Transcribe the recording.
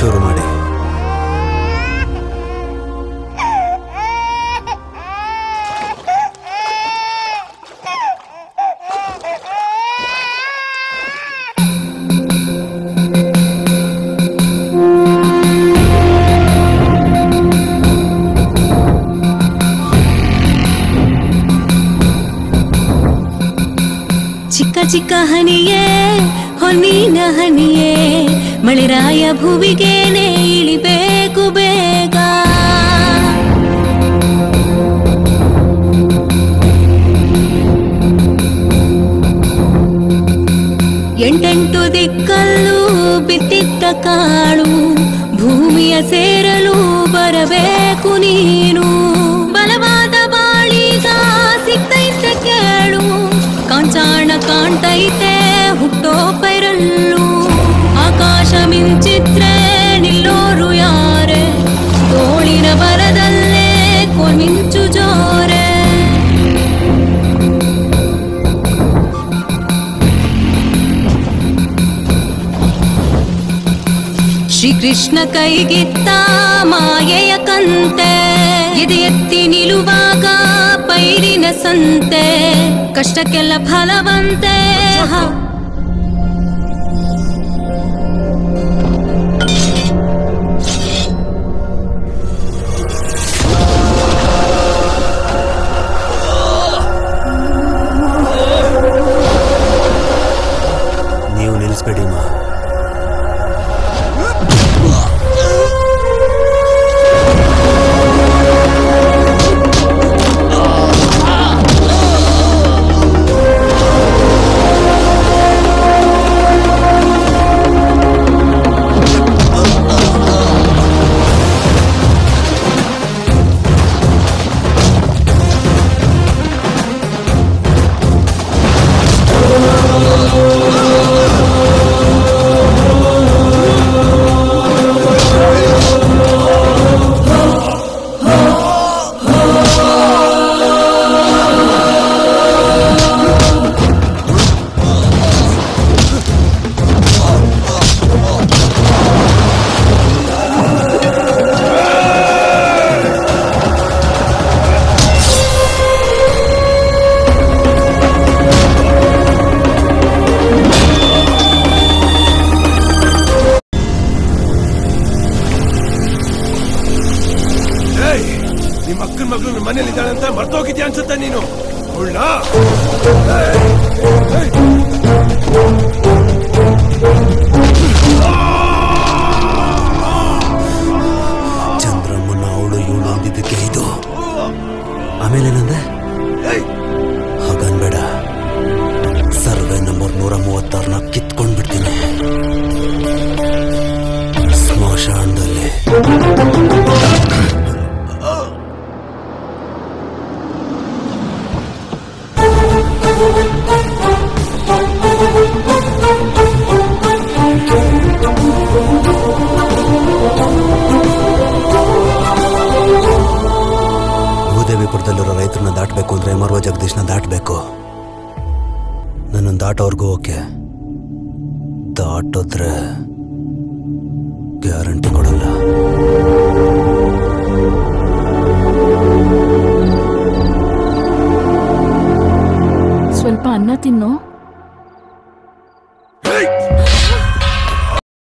ಶುರು ಮಾಡಿ ಚಿಕ್ಕ ಚಿಕ್ಕ ಹನಿಯೇ ಹೊನ್ನಿನ ಹನಿಯೇ ಮಳೆರಾಯ ಭುವಿಗೇನೆ ಇಳಿಬೇಕು ಬೇಗ ಎಂಟೆಂಟು ದಿಕ್ಕಲ್ಲೂ ಬಿತ್ತಿದ್ದ ಕಾಳು ಭೂಮಿಯ ಸೇರಲು ಬರಬೇಕು ನೀನು ಬಲವಾದ ಬಾಳಿಗ ಸಿಗ್ತೈತೆ ಕೇಳು ಕಾಂಚಾಣ ಕಾಣ್ತೈತೆ ಹುಟ್ಟೋ ಪೈರಲ್ಲು ಆಕಾಶ ಮಿಂಚಿದ್ರೆ ನಿಲ್ಲೋರು ಯಾರೇ ತೋಳಿನ ಬರದಲ್ಲೇ ಕೊಮಿಂಚು ಜೋರೆ ಶ್ರೀಕೃಷ್ಣ ಕೈಗಿತ್ತ ಮಾಯೆಯ ಕಂತೆ ಇದು ಎತ್ತಿ ನಿಲ್ಲುವಾಗ ಪೈರಿನ ಸಂತೆ ಕಷ್ಟಕ್ಕೆಲ್ಲ ಫಲವಂತೆ ಹ. ನೀವು ನಿಲ್ಲಿಸ್ಬೇಡಿ ಮಾ ಏಯ್ ನಿಮ್ಮ ಅಕ್ಕನ ಮಗಳು ನಿಮ್ಮ ಮನೇಲಿ ಇದ್ದಾಳೆ ಅಂತ ಮರ್ತೋಗಿದ್ಯಾ ಅನ್ಸುತ್ತೆ ನೀನು ಉಳ್ಳ ಚಂದ್ರಮ್ಮನ ಅವಳು ಇವಳು ಅಂದಿದ್ದಕ್ಕೆ ಇದು ಆಮೇಲೆ ಏನಂದೆ ಹಾಗನ್ಬೇಡ ಸರ್ವೆ ನಂಬರ್ ನೂರ ಮೂವತ್ತಾರನ ಕಿತ್ಕೊಂಡ್ ಬಿಡ್ತೀನಿ ಸ್ಮಶಾನದಲ್ಲಿ ಭೂದೇವಿಪುರದಲ್ಲಿರೋ ರೈತರನ್ನ ದಾಟಬೇಕು ಅಂದ್ರೆ ಮರ್ವ ಜಗದೀಶ್ನ ದಾಟಬೇಕು ನನ್ನನ್ನು ದಾಟೋರ್ಗೂ ಓಕೆ ದಾಟಿದ್ರೆ ಗ್ಯಾರಂಟಿ ಕೊಡಲ್ಲ ಸ್ವಲ್ಪ ಅನ್ನ ತಿನ್ನು